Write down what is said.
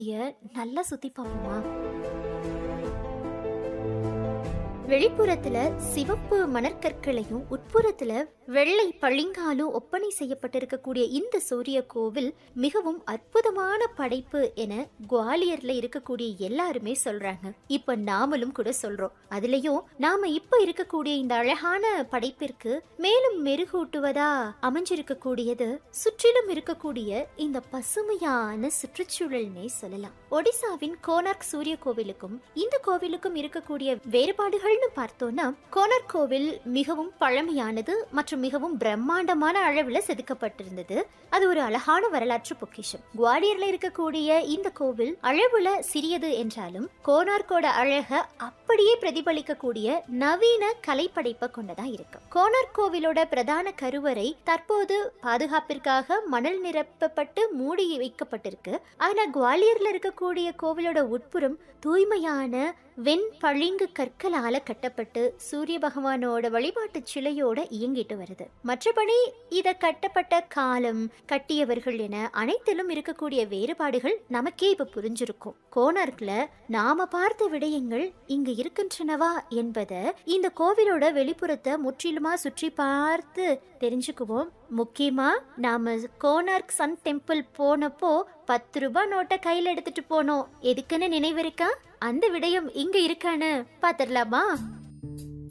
நல்லா சுத்தி பார்ப்போமா வெளிப்புறத்துல சிவப்பு மணற்கற்களையும் உட்புறத்துல வெள்ளை பளிங்காலும் ஒப்பனை செய்யப்பட்டிருக்கக்கூடிய இந்த சூரிய கோவில் மிகவும் அற்புதமான படைப்பு என குவாலியர்ல இருக்கக்கூடிய எல்லாருமே சொல்றாங்க இப்ப நாமளும் கூட சொல்றோம் அதுலயும் நாம இப்ப இருக்கக்கூடிய இந்த அழகான படைப்பிற்கு மேலும் மெருகூட்டுவதா அமைஞ்சிருக்கக்கூடியது சுற்றிலும் இருக்கக்கூடிய இந்த பசுமையான சுற்றுச்சூழல்னே சொல்லலாம் ஒடிசாவின் கோனார்க் சூரிய கோவிலுக்கும் இந்த கோவிலுக்கும் இருக்கக்கூடிய வேறுபாடுகள்னு பார்த்தோம்னா கோனார்க் கோவில் மிகவும் பழமையானது மற்றும் மிகவும் பிரம்மாண்டமான அளவுல செதுக்கப்பட்டிருந்தது அது ஒரு அழகான வரலாற்று பொக்கிஷம் குவாலியர்ல இருக்கக்கூடிய இந்த கோவில் அளவுல சிறியது என்றாலும் கோனார்க்கோட அழக அப்படியே பிரதிபலிக்கக்கூடிய நவீன கலைப்படைப்பை கொண்டதா இருக்கு கோனார்க் கோவிலோட பிரதான கருவறை தற்போது பாதுகாப்பிற்காக மணல் நிரப்பப்பட்டு மூடி வைக்கப்பட்டிருக்கு ஆனா குவாலியர்ல இருக்கக்கூடிய கோவிலோட உட்புறம் தூய்மையான வெண் பளிங்கு கற்களால கட்டப்பட்டு சூரிய பகவானோட வழிபாட்டு சிலையோட இயங்கிட்டு வருது மற்றபடி இத கட்டப்பட்ட காலம் கட்டியவர்கள் என அனைத்திலும் இருக்கக்கூடிய வேறுபாடுகள் நமக்கே இப்ப புரிஞ்சிருக்கும் கோனார்க்ல நாம பார்த்த விடயங்கள் இங்க இருக்கின்றனவா என்பதை இந்த கோவிலோட வெளிப்புறத்தை முற்றிலுமா சுற்றி பார்த்து தெரிஞ்சுக்குவோம் முக்கியமா நாம கோனார்க் சன் டெம்பிள் போனப்போ பத்து ரூபாய் நோட்டை கையில எடுத்துட்டு போனோம் எதுக்குன்னு நினைவு இருக்கா அந்த விடயம் இங்க இருக்கான்னு பாத்திரலாமா